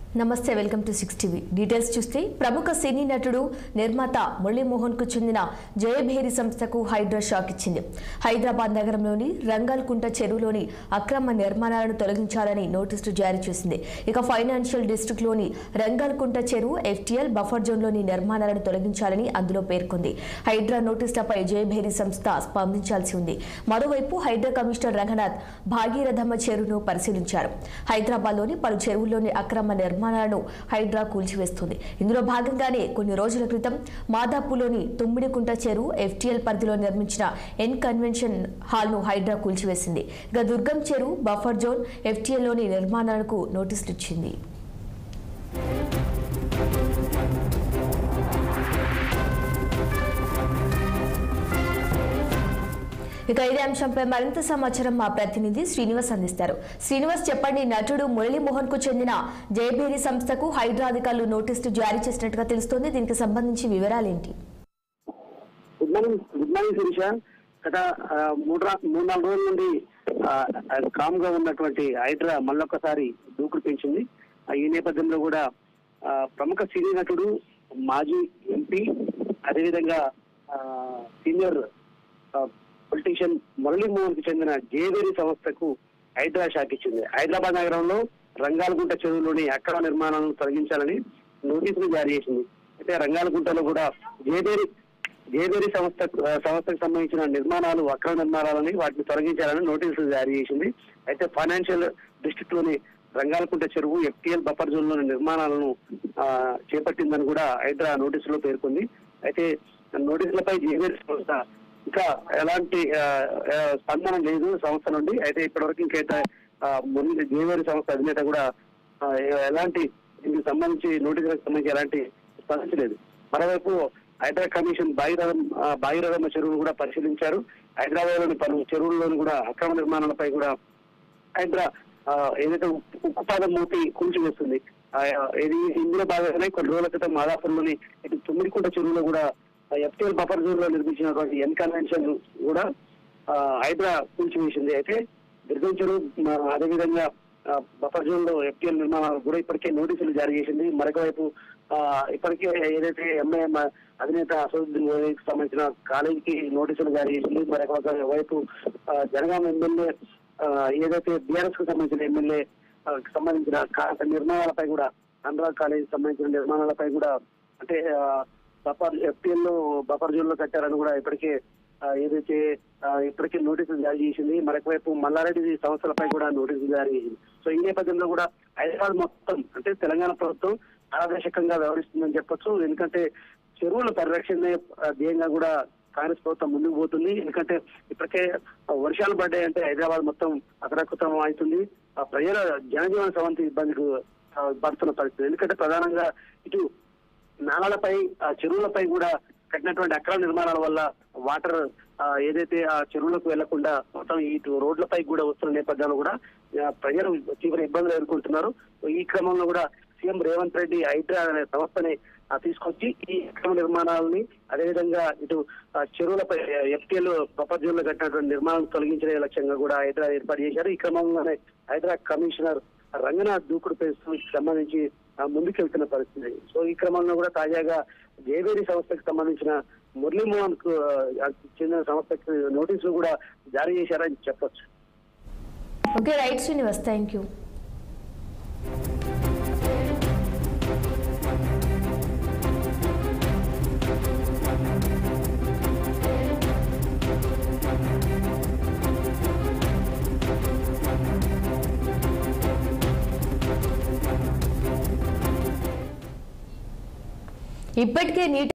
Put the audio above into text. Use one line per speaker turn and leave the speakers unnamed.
నమస్తే welcome to six TV details చూస్తే ప్రముఖ సినీ నటుడు నిర్మాత మురళీమోహన్ కు చెందిన జయభేరి సంస్థకు హైడ్రా షాక్ ఇచ్చింది హైదరాబాద్ నగరంలోని రంగాల్కుంట చెరువులోని అక్రమ నిర్మాణాలను తొలగించాలని నోటీసులు జారీ చేసింది ఇక ఫైనాన్షియల్ డిస్ట్రిక్ట్ లోని రంగాల్కుంట చెరువు ఎఫ్టీఎల్ బఫర్ జోన్లోని నిర్మాణాలను తొలగించాలని అందులో పేర్కొంది హైడ్రా నోటీసులపై జయభేరి సంస్థ స్పందించాల్సి ఉంది మరోవైపు హైడ్రా కమిషనర్ రంగనాథ్ భాగీరథమ్మ చెరువును పరిశీలించారు హైదరాబాద్లోని పలు చెరువుల్లోని అక్రమ నిర్మాణాలను హైడ్రా కూల్చివేస్తుంది ఇందులో భాగంగానే కొన్ని రోజుల క్రితం మాదాపూర్లోని తుమ్మిడికుంట చెరువు ఎఫ్టీఎల్ పరిధిలో నిర్మించిన ఎన్ కన్వెన్షన్ హాల్ను హైడ్రా కూల్చివేసింది ఇక దుర్గం చెరువు బఫర్ జోన్ ఎఫ్టీఎల్లోని నిర్మాణాలకు నోటీసులు ఇచ్చింది ఇక ఇదే అంశంపై మరింత సమాచారం మా ప్రతినిధి శ్రీనివాస్ అందిస్తారు శ్రీనివాస్ చెప్పండి నటుడు మురళీమోహన్ కు చెందిన జయభేరి సంస్థకు హైడ్రా అధికారులు నోటీసులు జారీ చేసినట్టుగా తెలుస్తోంది దీనికి సంబంధించి వివరాలేంటి
good morning good morning Sirisha గత ఆ, మూడు రా- మూడు నాలుగు రోజుల నుండి కామ్ గా ఉన్నటువంటి హైడ్రా మళ్ళొక్కసారి దూకుడు పెంచింది ఆ, ఈ నేపథ్యంలో కూడా ఆ, ప్రముఖ సినీ నటుడు మాజీ ఎంపీ అదేవిధంగా ఆ, సీనియర్ ఆ, పొలిటీషియన్ మురళీమోహన్ కు చెందిన జేవేరి సంస్థకు హైడ్రా షాక్ ఇచ్చింది హైదరాబాద్ నగరంలో రంగాలగుంట చెరువులోని అక్రమ నిర్మాణాలను తొలగించాలని నోటీసులు జారీ చేసింది అయితే రంగాలగుంటలో కూడా జేవేరి జేవేరి సంస్థ ఆ, సంస్థకు సంబంధించిన నిర్మాణాలు అక్రమ నిర్మాణాలని వాటిని తొలగించాలని నోటీసులు జారీ చేసింది అయితే ఫైనాన్షియల్ డిస్ట్రిక్ట్ లోని రంగాలకుంట చెరువు ఎఫ్టీఎల్ బఫర్ జోన్ లోని నిర్మాణాలను ఆ, చేపట్టిందని కూడా హైడ్రా నోటీసులో పేర్కొంది అయితే నోటీసులపై జేవేరి సంస్థ ఇంకా ఎలాంటి ఆ, ఆ, స్పందన లేదు సంస్థ నుండి అయితే ఇప్పటివరకు ఇంకైతే ఆ, మురళి జేవేరి సంస్థ అధినేత కూడా ఆ, ఎలాంటి దీనికి సంబంధించి నోటీసులకు సంబంధించి ఎలాంటి స్పందించలేదు మరోవైపు హైదరాబాద్ కమిషన్ బాయిరథం బాయిరథమ్మ చెరువును కూడా పరిశీలించారు హైదరాబాద్ లోని పలు చెరువుల్లోని కూడా అక్రమ నిర్మాణాలపై కూడా హైదరా ఆ, ఏదైతే ఉక్కు- ఉక్కుపాదం మూతి కూల్చివేస్తుంది ఆ, ఇది ఇందులో భాగంగానే కొన్ని రోజుల క్రితం మాదాపూర్లోని ఇటు తుమ్మిడికుంట చెరువులో కూడా ఎఫ్టీఎల్ బఫర్ జోన్ లో నిర్మించినటువంటి ఎన్ కన్వెన్షన్ కూడా ఆ, హైదరా కూల్చివేసింది అయితే దుర్గం చెరువు ఆ, అదేవిధంగా ఆ, బఫర్ జోన్ లో ఎఫ్టీఎల్ నిర్మాణాలు కూడా ఇప్పటికే నోటీసులు జారీ చేసింది మరొక వైపు ఆ, ఇప్పటికే ఏదైతే ఎంఐఎం అధినేత అసదుద్దీన్ ఓవైసీకి సంబంధించిన కాలేజీకి నోటీసులు జారీ చేసింది మరొక వైపు ఆ, జనగాం ఎమ్మెల్యే ఆ, ఏదైతే బీఆర్ఎస్ కు సంబంధించిన ఎమ్మెల్యే ఆ, కు సంబంధించిన కా- నిర్మాణాలపై కూడా అనురాగ్ కాలేజీ సంబంధించిన నిర్మాణాలపై కూడా అంటే ఆ, బఫర్ ఎఫ్టీఎల్ లో బఫర్ జోన్ లో కట్టారని కూడా ఇప్పటికే ఆ, ఏదైతే ఆ, ఇప్పటికే నోటీసులు జారీ చేసింది మరొక వైపు మల్లారెడ్డి సంస్థలపై కూడా నోటీసులు జారీ చేసింది సో ఈ నేపథ్యంలో కూడా హైదరాబాద్ మొత్తం అంటే తెలంగాణ ప్రభుత్వం పారదర్శకంగా వ్యవహరిస్తుందని చెప్పొచ్చు ఎందుకంటే చెరువుల పరిరక్షణ ధ్యేయంగా కూడా కాంగ్రెస్ ప్రభుత్వం ముందుకు పోతుంది ఎందుకంటే ఇప్పటికే వర్షాలు పడ్డాయంటే హైదరాబాద్ మొత్తం అతరకుతం అవుతుంది ఆ ప్రజల జనజీవన సవంతి ఇబ్బందికి ఆ, పడుతున్న పరిస్థితి ఎందుకంటే ప్రధానంగా ఇటు నాలాలపై ఆ చెరువులపై కూడా కట్టినటువంటి అక్రమ నిర్మాణాల వల్ల వాటర్ ఆ, ఏదైతే ఆ చెరువులకు వెళ్లకుండా మొత్తం ఇటు రోడ్లపై కూడా వస్తున్న నేపథ్యంలో కూడా ఆ, ప్రజలు తీవ్ర ఇబ్బందులు ఎదుర్కొంటున్నారు ఈ క్రమంలో కూడా సీఎం రేవంత్ రెడ్డి హైడ్రా అనే సంస్థని ఆ, తీసుకొచ్చి ఈ అక్రమ నిర్మాణాలని అదేవిధంగా ఇటు ఆ, చెరువులపై ఎఫ్టీఎల్ బఫర్ జోన్లో కట్టినటువంటి నిర్మాణాలను తొలగించే లక్ష్యంగా కూడా హైడ్రా ఏర్పాటు చేశారు ఈ క్రమంలోనే హైడ్రా కమిషనర్ రంగనాథ్ దూకుడు పేరుకి సంబంధించి ఆ, ముందుకెళ్తున్న పరిస్థితి సో ఈ క్రమంలో కూడా తాజాగా జేవేరి సంస్థకు సంబంధించిన మురళీమోహన్ కు ఆ, చెందిన సంస్థకు నోటీసులు కూడా జారీ చేశారని చెప్పొచ్చు
okay right Srinivas thank you ఇప్పటికే నీటి